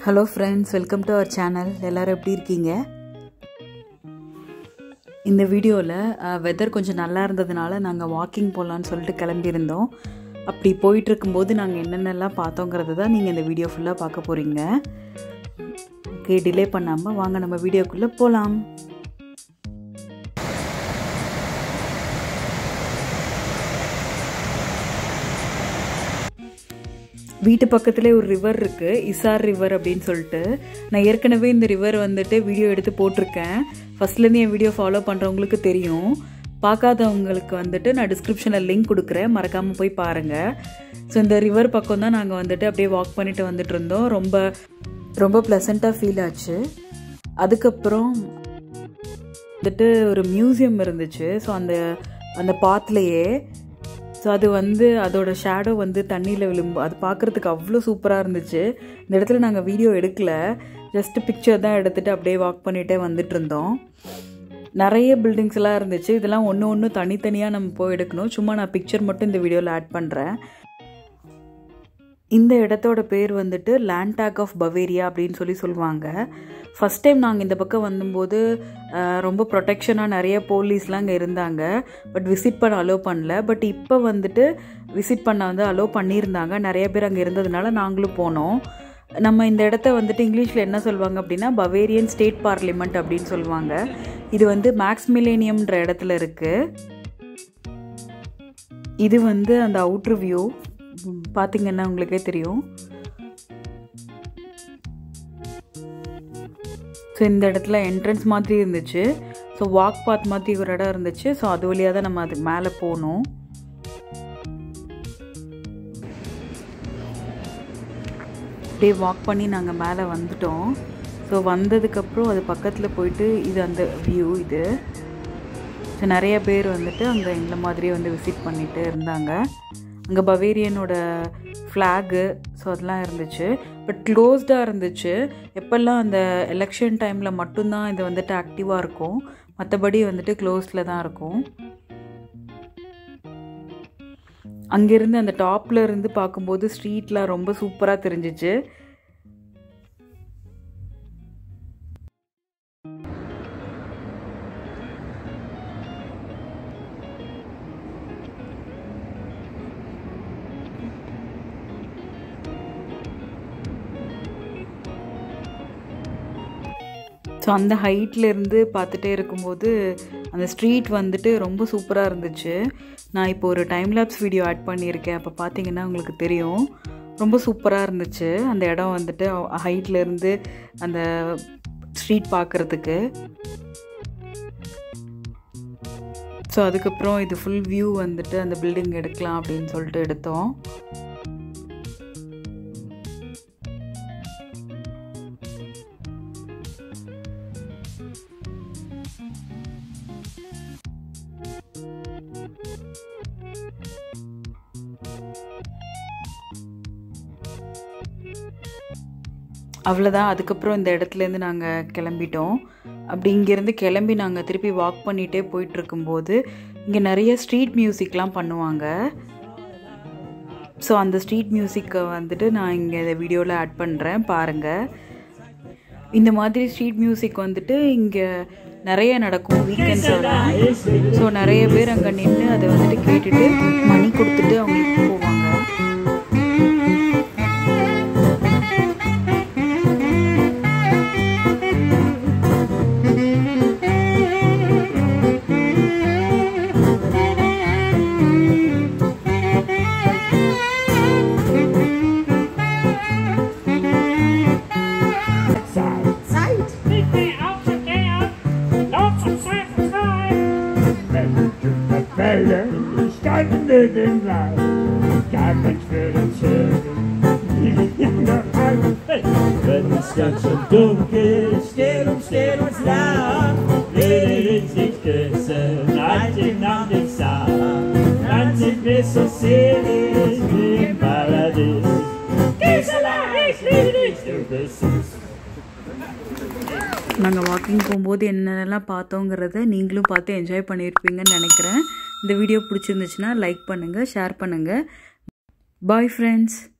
Hello friends welcome to our channel எல்லோரும் எப்படி இருக்கீங்க இந்த வீடியோவில் வெதர் கொஞ்சம் நல்லா இருந்ததுனால நாங்கள் வாக்கிங் போகலான்னு சொல்லிட்டு கிளம்பியிருந்தோம் அப்படி போயிட்டு இருக்கும்போது நாங்கள் என்னென்னலாம் பார்த்தோங்கிறது தான் நீங்கள் இந்த வீடியோ ஃபுல்லாக பார்க்க போகிறீங்க ஓகே டிலே பண்ணாமல் வாங்க நம்ம வீடியோக்குள்ளே போகலாம் வீட்டு பக்கத்துலேயே ஒரு ரிவர் இருக்குது இசார் ரிவர் அப்படின்னு சொல்லிட்டு நான் ஏற்கனவே இந்த ரிவர் வந்துட்டு வீடியோ எடுத்து போட்டிருக்கேன் ஃபஸ்ட்லேருந்து என் வீடியோ ஃபாலோ பண்ணுறவங்களுக்கு தெரியும் பார்க்காதவங்களுக்கு வந்துட்டு நான் டிஸ்கிரிப்ஷனில் லிங்க் கொடுக்குறேன் மறக்காமல் போய் பாருங்கள் ஸோ இந்த ரிவர் பக்கம் தான் நாங்கள் வந்துட்டு அப்படியே வாக் பண்ணிட்டு வந்துட்டு இருந்தோம் ரொம்ப ரொம்ப ப்ளசண்ட்டாக ஃபீல் ஆச்சு அதுக்கப்புறம் வந்துட்டு ஒரு மியூசியம் இருந்துச்சு ஸோ அந்த அந்த பாத்துலேயே ஸோ அது வந்து அதோட ஷேடோ வந்து தண்ணியில் விழும்பு அது பார்க்குறதுக்கு அவ்வளோ சூப்பராக இருந்துச்சு இந்த இடத்துல நாங்கள் வீடியோ எடுக்கலை ஜஸ்ட்டு பிக்சர் தான் எடுத்துகிட்டு அப்படியே வாக் பண்ணிகிட்டே வந்துட்டு இருந்தோம் நிறைய பில்டிங்ஸ் எல்லாம் இருந்துச்சு இதெல்லாம் ஒன்று ஒன்று தனித்தனியாக நம்ம போய் எடுக்கணும் சும்மா நான் பிக்சர் மட்டும் இந்த வீடியோவில் ஆட் பண்ணுறேன் இந்த இடத்தோட பேர் வந்துட்டு லேண்டாக் ஆஃப் பவேரியா அப்படின்னு சொல்லி சொல்லுவாங்க ஃபஸ்ட் டைம் நாங்கள் இந்த பக்கம் வந்தபோது ரொம்ப ப்ரொடெக்ஷனாக நிறைய போலீஸ்லாம் அங்கே இருந்தாங்க பட் விசிட் பண்ண அலோவ் பண்ணல பட் இப்போ வந்துட்டு விசிட் பண்ண வந்து அலோவ் பண்ணியிருந்தாங்க நிறைய பேர் அங்கே இருந்ததுனால நாங்களும் போனோம் நம்ம இந்த இடத்த வந்துட்டு இங்கிலீஷில் என்ன சொல்லுவாங்க அப்படின்னா பவேரியன் ஸ்டேட் பார்லிமெண்ட் அப்படின்னு சொல்லுவாங்க இது வந்து மேக்ஸ் மிலேனியம்ன்ற இடத்துல இருக்குது இது வந்து அந்த அவுட்ரு வியூ பார்த்தீங்கன்னா உங்களுக்கே தெரியும் ஸோ இந்த இடத்துல என்ட்ரன்ஸ் மாதிரி இருந்துச்சு ஸோ வாக் பாத் மாதிரி ஒரு இடம் இருந்துச்சு ஸோ அது வழியாக தான் நம்ம அதுக்கு மேலே போகணும் அப்படியே வாக் பண்ணி நாங்கள் மேலே வந்துட்டோம் ஸோ வந்ததுக்கப்புறம் அது பக்கத்தில் போயிட்டு இது அந்த வியூ இது ஸோ நிறைய பேர் வந்துட்டு அங்கே இந்த மாதிரியே வந்து விசிட் பண்ணிட்டு இருந்தாங்க அங்கே பவேரியனோட ஃப்ளாகு ஸோ அதெல்லாம் இருந்துச்சு பட் க்ளோஸ்டாக இருந்துச்சு எப்போல்லாம் அந்த எலெக்ஷன் டைமில் மட்டும்தான் இது வந்துட்டு ஆக்டிவாக இருக்கும் மற்றபடி வந்துட்டு க்ளோஸில் தான் இருக்கும் அங்கேருந்து அந்த டாப்பில் இருந்து பார்க்கும்போது ஸ்ட்ரீட்லாம் ரொம்ப சூப்பராக தெரிஞ்சிச்சு ஸோ அந்த ஹைட்லேருந்து பார்த்துட்டே இருக்கும்போது அந்த ஸ்ட்ரீட் வந்துட்டு ரொம்ப சூப்பராக இருந்துச்சு நான் இப்போ ஒரு டைம் லேப்ஸ் வீடியோ ஆட் பண்ணியிருக்கேன் அப்போ பார்த்தீங்கன்னா உங்களுக்கு தெரியும் ரொம்ப சூப்பராக இருந்துச்சு அந்த இடம் வந்துட்டு ஹைட்லேருந்து அந்த ஸ்ட்ரீட் பார்க்குறதுக்கு ஸோ அதுக்கப்புறம் இது ஃபுல் வியூ வந்துட்டு அந்த பில்டிங் எடுக்கலாம் அப்படின்னு சொல்லிட்டு எடுத்தோம் அவ்வளோதான் அதுக்கப்புறம் இந்த இடத்துலேருந்து நாங்கள் கிளம்பிட்டோம் அப்படி இங்கேருந்து கிளம்பி நாங்கள் திருப்பி வாக் பண்ணிகிட்டே போயிட்டுருக்கும்போது இங்கே நிறைய ஸ்ட்ரீட் மியூசிக்லாம் பண்ணுவாங்க ஸோ அந்த ஸ்ட்ரீட் மியூசிக்கை வந்துட்டு நான் இங்கே இந்த வீடியோவில் ஆட் பண்ணுறேன் பாருங்கள் இந்த மாதிரி ஸ்ட்ரீட் மியூசிக் வந்துட்டு இங்கே நிறைய நடக்கும் வீக்கெண்ட்ஸெல்லாம் ஸோ நிறைய பேர் அங்கே நின்று அதை வந்துட்டு கேட்டுட்டு மணி கொடுத்துட்டு அவங்களுக்கு போவாங்க Standen den Leib, Garten für den Schönen, Wenn es ganz schön dunkel steht und steht uns nah, will ich dich küssen, als ich nach dich sah. Dann sind wir so selig wie im Paradies. Gisela, ich liebe dich, du bist süß. நாங்கள் walking போகும்போது என்னென்னலாம் பார்த்தோங்கிறத நீங்களும் பார்த்து enjoy பண்ணியிருப்பீங்கன்னு நினைக்கிறேன் இந்த video பிடிச்சிருந்துச்சுன்னா like பண்ணுங்கள் ஷேர் பண்ணுங்கள் பாய் ஃப்ரெண்ட்ஸ்